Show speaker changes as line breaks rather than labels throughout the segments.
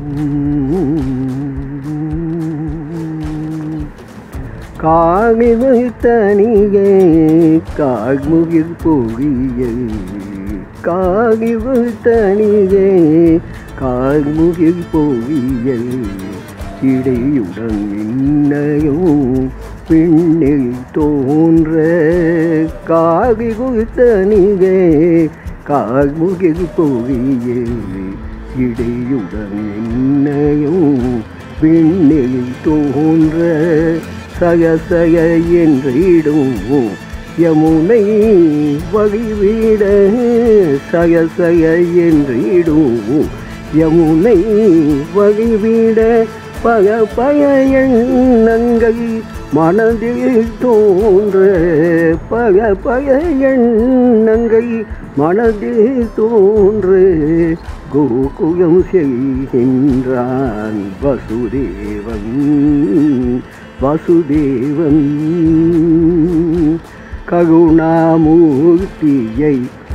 காணிவு தனியே காழ்முகில் பொழியே காணிவு தனியே காழ்முகில் பொழியே இடையுடன் இன்னையும் பின்னில் தோன்ற காவிகு தனியே காழ்முகில் பொழியே இடையுடன் என்னையும் விண்ணில் தோன்ற சயசய என்றிடும் யமுனை வழிவிட சயசய என்றிடும் யமுனை வழிவிட பக பய எண்ணங்கள் மனதில் தோன்ற பக பய எண்ணங்கள் மனதில் தோன்று கோகுலம் செய்கின்றான் வசுதேவன் வசுதேவன் கருணாமூர்த்தியை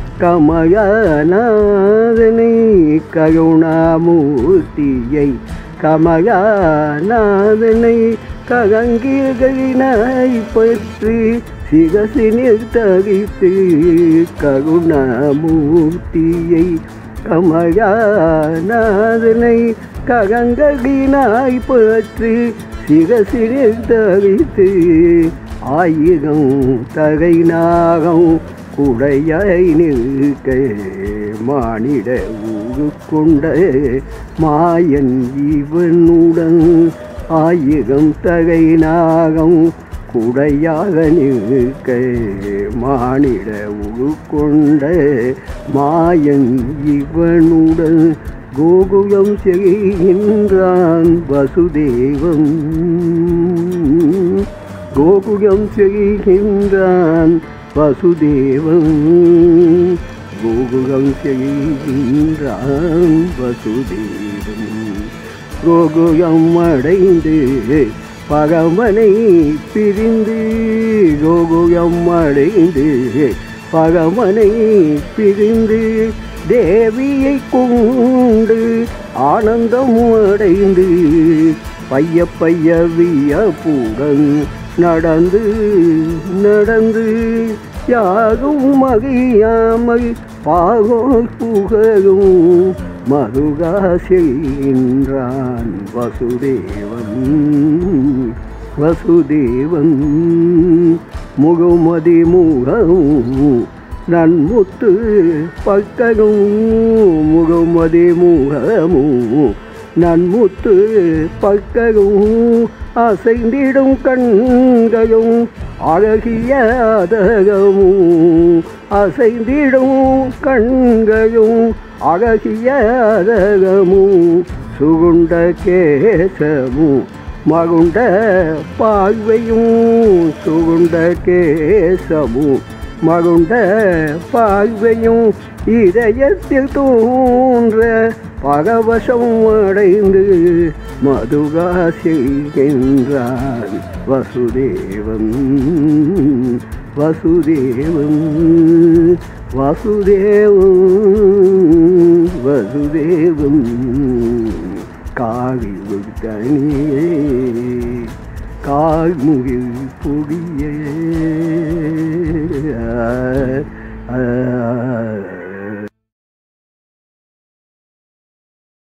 கமலநாதனை கருணாமூர்த்தியை கமலநாதனை ககங்கீர்களினாய் பற்றி சிகசினில் தரித்து கருணாமூர்த்தியை கமலாநாதனை ககங்ககினாய் பற்றி சிகசினில் தரித்து ஆயிரம் தகை நாகம் குடையாய் நிற்க மானிட ஊரு கொண்ட மாயன் இவனுடன் ஆயிரம் தகை நாகம் குடையாக நிற்க மானிட உரு கொண்ட மாயன் இவனுடன் கோகுலம் செய்கின்றான் வசுதேவம் கோகுலம் செய்கின்றான் வசுதேவம் கோகுலம் செய்கின்றான் வசுதேவம் கோகுலம் அடைந்து பகமனை பிரிந்து கோகுலம் அடைந்து பகமனை பிரிந்து தேவியை கொண்டு ஆனந்தம் அடைந்து பைய பைய வியப்புடன் நடந்து நடந்து யாரும் மகியாமல் பாகோல் புகழும் மருகா செய்கின்றான் வசுதேவன் வசுதேவன் முகமதி முகமும் நன்முத்து பக்கனும் முகமதி முகமும் நன்முத்து பக்கரும் அசைந்திடும் கண்களும் அழகிய அதகமும் அசைந்திடும் கண்களும் அழகிய அதகமும் சுகுண்ட கேசமும் மகுண்ட பார்வையும் சுகுண்ட கேசமும் மகுண்ட பார்வையும் இதயத்தில் தோன்ற பகவசம் அடைந்து மதுகா செய்கின்றான் வசுதேவன் வசுதேவன் வசுதேவன் வசுதேவன் காவி தனியே கால்முகில் பொடியே ஆ, ஆ,